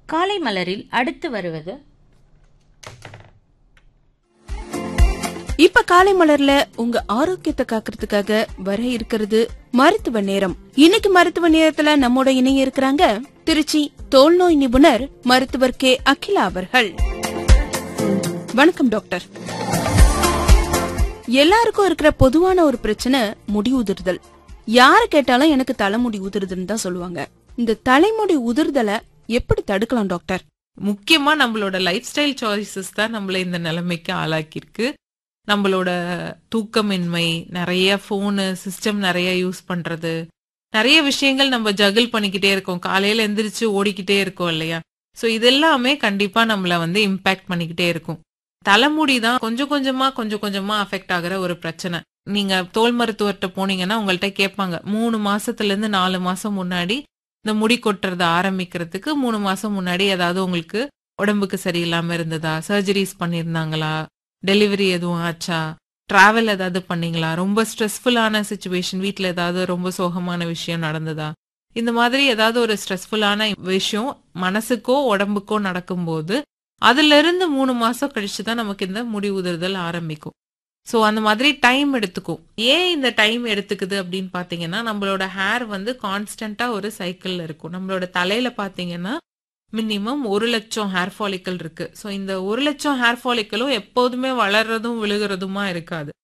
காலை மலரில் அடுத்து வருவது இப்ப காலை மலர்ல உங்க ஆரோக்கியத்தை காக்கிறதுக்காக வர இருக்கிறது மருத்துவ நேரம் இன்னைக்கு மருத்துவ நேரத்துல நம்மோட இணைய இருக்கிறாங்க திருச்சி தோல் நோய் நிபுணர் மருத்துவர் கே அகிலா அவர்கள் வணக்கம் டாக்டர் எல்லாருக்கும் இருக்கிற பொதுவான ஒரு பிரச்சனை முடி உதிர்தல் யாரு கேட்டாலும் எனக்கு தலைமுடி உதிருதுன்னு தான் சொல்லுவாங்க இந்த தலைமுடி உதிர்தலை எப்படி தடுக்கலாம் டாக்டர் முக்கியமா நம்மளோட லைஃப் ஸ்டைல் சாய்ஸஸ் தான் நம்மள இந்த நிலைமைக்கு ஆளாக்கியிருக்கு நம்மளோட தூக்கமின்மை நிறைய ஃபோனு சிஸ்டம் நிறைய யூஸ் பண்றது நிறைய விஷயங்கள் நம்ம ஜகிள் பண்ணிக்கிட்டே இருக்கோம் காலையில எந்திரிச்சு ஓடிக்கிட்டே இருக்கோம் இல்லையா ஸோ இதெல்லாமே கண்டிப்பா நம்மள வந்து இம்பாக்ட் பண்ணிக்கிட்டே இருக்கும் தலைமுடி தான் கொஞ்சம் கொஞ்சமா கொஞ்சம் கொஞ்சமா அஃபெக்ட் ஆகுற ஒரு பிரச்சனை நீங்க தோல் மருத்துவர்கிட்ட போனீங்கன்னா உங்கள்ட்ட கேட்பாங்க மூணு மாசத்துல இருந்து நாலு மாசம் முன்னாடி இந்த முடி கொட்டுறத ஆரம்பிக்கிறதுக்கு மூணு மாசம் முன்னாடி ஏதாவது உங்களுக்கு உடம்புக்கு சரியில்லாம இருந்ததா சர்ஜரிஸ் பண்ணியிருந்தாங்களா டெலிவரி எதுவும் ஆச்சா டிராவல் ஏதாவது பண்ணீங்களா ரொம்ப ஸ்ட்ரெஸ்ஃபுல்லான சுச்சுவேஷன் வீட்டில் ஏதாவது ரொம்ப சோகமான விஷயம் நடந்ததா இந்த மாதிரி ஏதாவது ஒரு ஸ்ட்ரெஸ்ஃபுல்லான விஷயம் மனசுக்கோ உடம்புக்கோ நடக்கும்போது அதுல இருந்து மூணு மாசம் கழிச்சு தான் நமக்கு இந்த முடி உதிர்தல் ஆரம்பிக்கும் ஸோ அந்த மாதிரி டைம் எடுத்துக்கும் ஏன் இந்த டைம் எடுத்துக்குது அப்படின்னு பார்த்தீங்கன்னா நம்மளோட ஹேர் வந்து கான்ஸ்டண்டா ஒரு சைக்கிள்ல இருக்கும் நம்மளோட தலையில பார்த்தீங்கன்னா மினிமம் ஒரு லட்சம் ஹேர் ஃபாலிக்கல் இருக்கு ஸோ இந்த ஒரு லட்சம் ஹேர் ஃபாலிக்கலும் எப்போதுமே வளர்றதும் விழுகிறதுமா இருக்காது